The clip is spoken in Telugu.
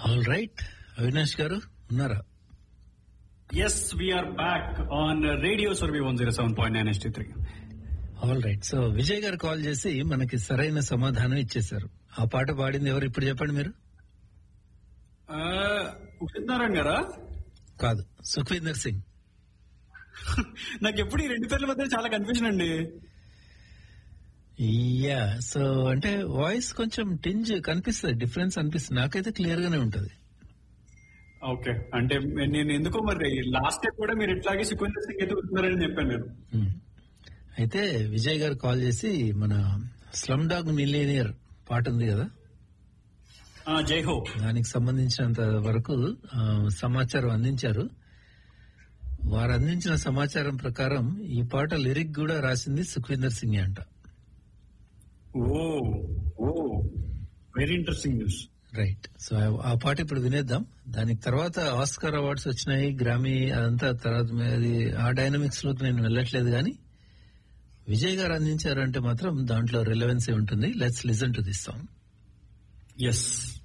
ఆల్ రైట్ అవినాష్ గారు ఉన్నారా yes we're back on radio సర్వీ one zero seven point nine ఎస్టీ three all right so Vijay గారు కాల్ చేసి మనకి సరైన సమాధానం ఇచ్చేశారు ఆ పాట పాడింది ఎవరు ఇప్పుడు చెప్పండి మీరు ఉషిత్ గారా కాదు సుఖ్వీందర్ సింగ్ నాకు ఎప్పుడు ఈ రెండు పేర్ల మధ్య చాలా కన్ఫ్యూజన్ అండి యా సో అంటే వాయిస్ కొంచెం టింజ్ కనిపిస్తుంది డిఫరెన్స్ అనిపిస్తుంది నాకైతే క్లియర్ గానే ఉంటది ఓకే అంటే నేను ఎందుకో మరి లాస్ట్ టైం కూడా మీరు ఇట్లాగే సిక్వెన్స్ సింగ్ అయితే ఉంటున్నారని చెప్పాను నేను Hmm. అయితే విజయ్ గారు కాల్ చేసి మన స్లమ్ డాగ్ మిలియనియర్ పాట ఉంది కదా ఆ, జై హో దానికి సంబంధించినంత వరకు ఆ, సమాచారం అందించారు వారు అందించిన సమాచారం ప్రకారం ఈ పాట లిరిక్ కూడా రాసింది సుఖ్వీందర్ సింగ్ అంట oh oh very interesting news right so ఆ పాట ఇప్పుడు వినేద్దాం దానికి తర్వాత ఆస్కార్ అవార్డ్స్ వచ్చినాయి గ్రామీ అదంతా తర్వాత అది ఆ డైనమిక్స్ లోకి నేను వెళ్ళట్లేదు కానీ విజయ్ గారు అందించారంటే మాత్రం దాంట్లో రిలవెన్సీ ఉంటుంది let's listen to this song yes